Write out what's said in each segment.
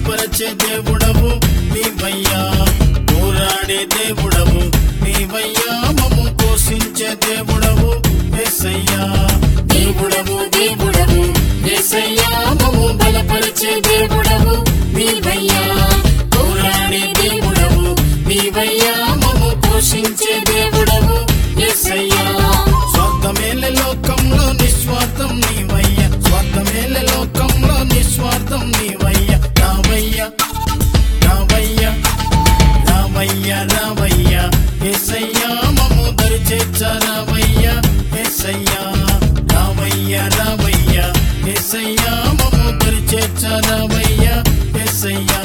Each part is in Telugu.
బలపరచే దేవుడవు నీవయ్యా పోరాడే దేవుడవు నీవయ్యా మమ్ము పోషించే దేవుడవు ఎసయ్యా దేవుడవు దేవుడవు యేసయ్యా మమ్ము బలపరిచే దేవుడవు నీవయ్యా పోరాడే దేవుడవు నీవయ్యా మమ్ము పోషించే దేవుడవు యేసయ్యా స్వార్థమేల లోకంలో నిస్వార్థం నీవయ్య స్వార్థమేల లోకంలో నిస్వార్థం నీవయ్య రావయ్య రావయ్య రావయ్య రావయ్య ఏసయ్యా మమ్ము దరిచేచ్చ రావయ్య ఏసయ్యా రావయ్య రావయ్య ఏసయ్యా మమ్ము దరిచేచ్చ రావయ్య ఏసయ్యా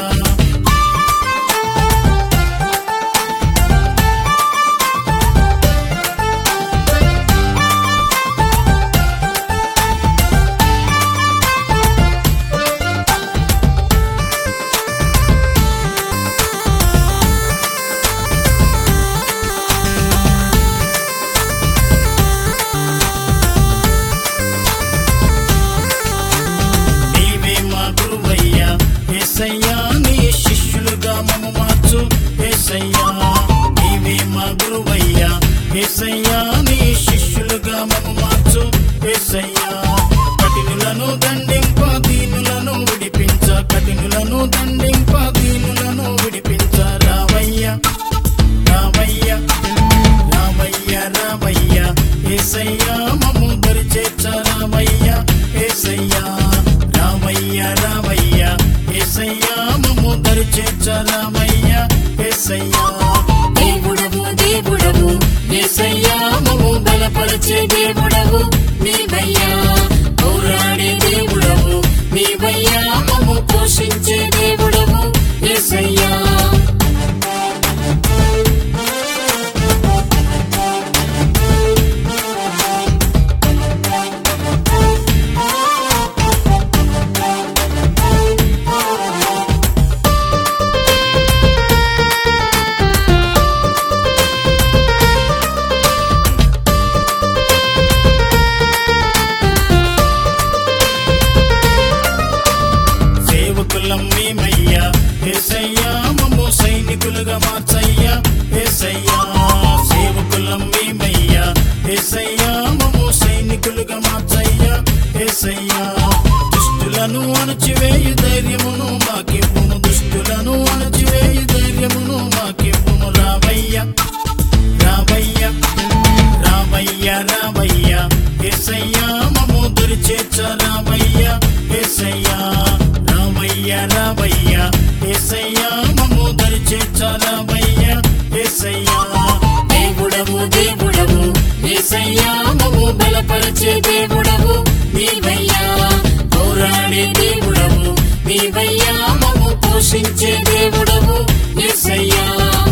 నీవే మా గురువయ్యా ఏసయ్యా నీ శిష్యులుగా మమ్మ మార్చు ఏసయ్యా నీవే మా గురువయ్యా ఏసయ్యా నీ శిష్యులుగా మమ్మ మార్చు ఏసయ్యా కఠినులను దండింప దీనులను విడిపించ కఠినులను దండింప దీనులను విడిపించ రావయ్య రావయ్య రావయ్య రావయ్య ఏసయ్యా మమ్ము దరిచేచ్చ రావయ్య ఏసయ్యా రావయ్య రావయ్య ఏసయ్యా మమ్ము దరిచేచ్చ రావయ్య ఏసయ్యా దేవుడవు దేవుడవు యేసయ్యా మమ్ము బలపరిచే దేవుడవు నీవయ్యా పోరాడే దేవుడవు నీవయ్యా మమ్ము పోషించే దేవుడవు యేసయ్యా సేవకులం మేమయ్యా ఏసయ్యా మమ్ము సైనికులుగా మార్చయ్యా ఏసయ్యా సేవకులం మేమయ్యా ఏసయ్యా మమ్ము సైనికులుగా మార్చయ్యా ఏసయ్యా దుష్టులను అణచివేయు ధైర్యమును మాకివ్వుము దుష్టులను అణచివేయు ధైర్యమును మాకివ్వుము రావయ్య రావయ్య రావయ్య రావయ్య ఏసయ్యా మమ్ము దొరిచేచ్చ రావయ్య ఏసయ్యా రావయ్య రావయ్య ఏసయ్యా మమ్ము దరిచేచ్చ రావయ్య ఏసయ్యా దేవుడవు దేవుడవు యేసయ్యా మమ్ము బలపరిచే దేవుడవు నీవయ్యా పోరాడే దేవుడవు నీవయ్యా మమ్ము పోషించే దేవుడవు యేసయ్యా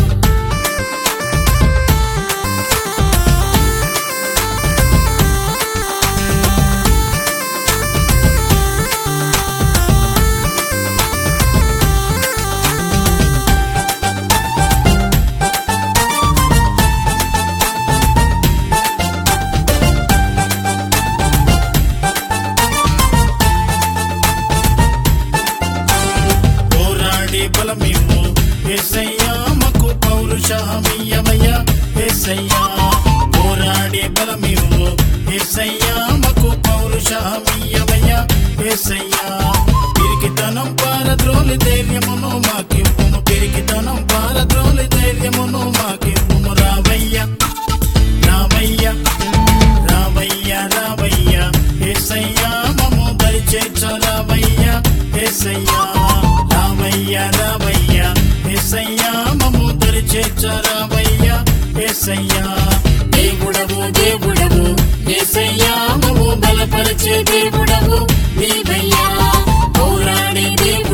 పోరాడే బలమివ్వు ఏసయ్యా మకు పౌరుషమియ్యమయ్య ఏసయ్యా పోరాడే బలమివ్వు ఏసయ్యా మకు పౌరుషమియ్యమయ్య ఏసయ్యా పిరికితనం పారద్రోలి ధైర్యమును మాకివ్వుము పిరికితనం పారద్రోలి ధైర్యమును మాకివ్వుము రావయ్య రావయ్య రావయ్య రావయ్య ఏసయ్యా మమ్ము దరిచేచ్చ రావయ్య ఏసయ్యా రావయ్య రావయ్య ఏసయ్యా మమ్ము దరిచేచ్చ రావయ్య ఏసయ్యా దేవుడవు దేవుడవు యేసయ్యా మమ్ము బలపరిచే దేవుడవు నీవయ్యా పోరాడే దేవుడవు